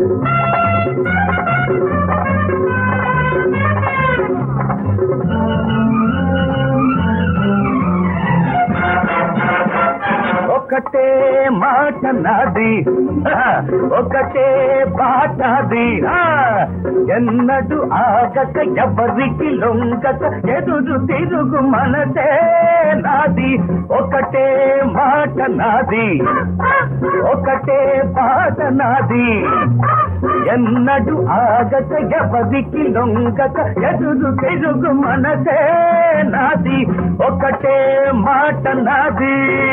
ఒకటే మాట నాది ఆ, ఒకటే బాటది ఆ, ఎన్నడు ఆగక ఎవరికి లొంగక ఎదురు తిరుగు మనసే నాది ఒకటే మాట నాది ఒకటే బాట నాది ఎన్నడు ఆగక ఎవరికి లొంగక ఎదురు తిరుగు మనసే నాది ఒకటే మాట నాది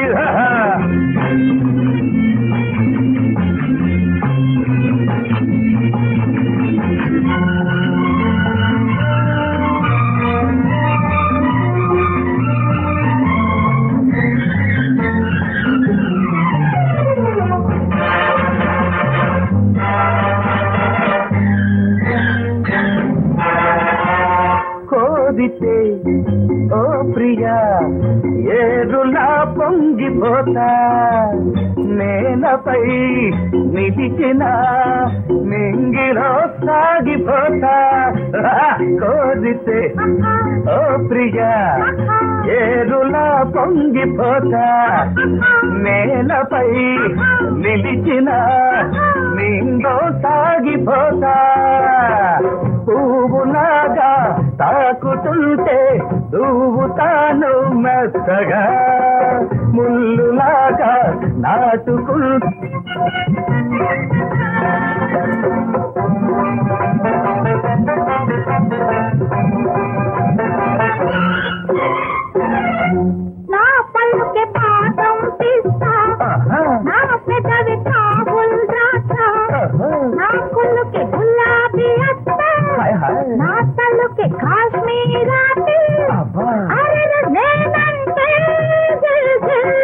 కోరితే ఓ ప్రియా ఏరులా పొంగిపోతా నేలపై నిలిచిన మింగిలో సాగిపోతా కోరితే ఓ ప్రియా ఏరులా పొంగిపోతా నేలపై నిలిచిన మింగో సాగిపోతా పువ్వులాగా తాకుతుంటే తాను మెత్తగా ముల్లులాగా నాటుకు నా పళ్ళుకి పాదం తీస్తా నా పెదవి కాబుల్ ద్రాక్ష నా కుళ్ళుకి గులాబీ అత్త నా తల్లుకి కాశ్మీరాటి అరే నేనంటే జిల్ జిల్.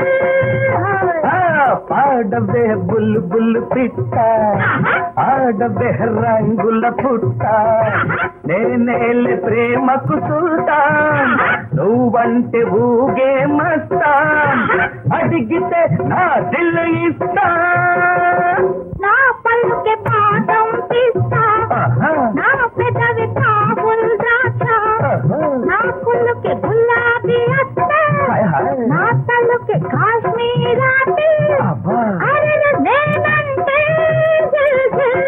పాడవే బుల్ బుల్ పిట్ట ఆడవే రంగుల పుట్ట నేనేలే ప్రేమకు సుల్తాన్ నువ్వంటే ఊగే మస్తాన్ అడిగితే నా దిల్లు ఇస్తా నా పళ్ళుకి పాదం తీస్తా నా పెదవి కాబుల్ ద్రాక్ష నా కుళ్ళుకి గులాబీ అత్త నా తల్లుకి కాశ్మీరాటి అరే నేనంటే జిల్ జిల్.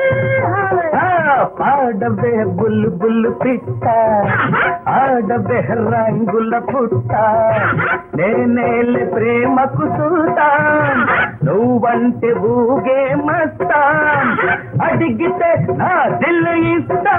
పాడవే బుల్ బుల్ పిట్ట ఆడవే రంగుల పుట్ట నేనేలే ప్రేమకు సుల్తాన్ నువ్వంటే ఊగే మస్తాన్ అడిగితే నా దిల్లు ఇస్తా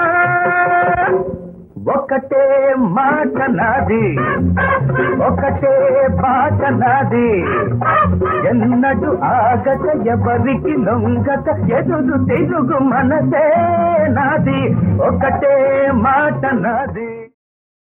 ఒకటే మాట నాది ఒకటే పాట నాది ఎన్నడు ఆగత ఎవరికి లొంగత ఎదురు తిరుగు మనసే నాది ఒకటే మాట నాది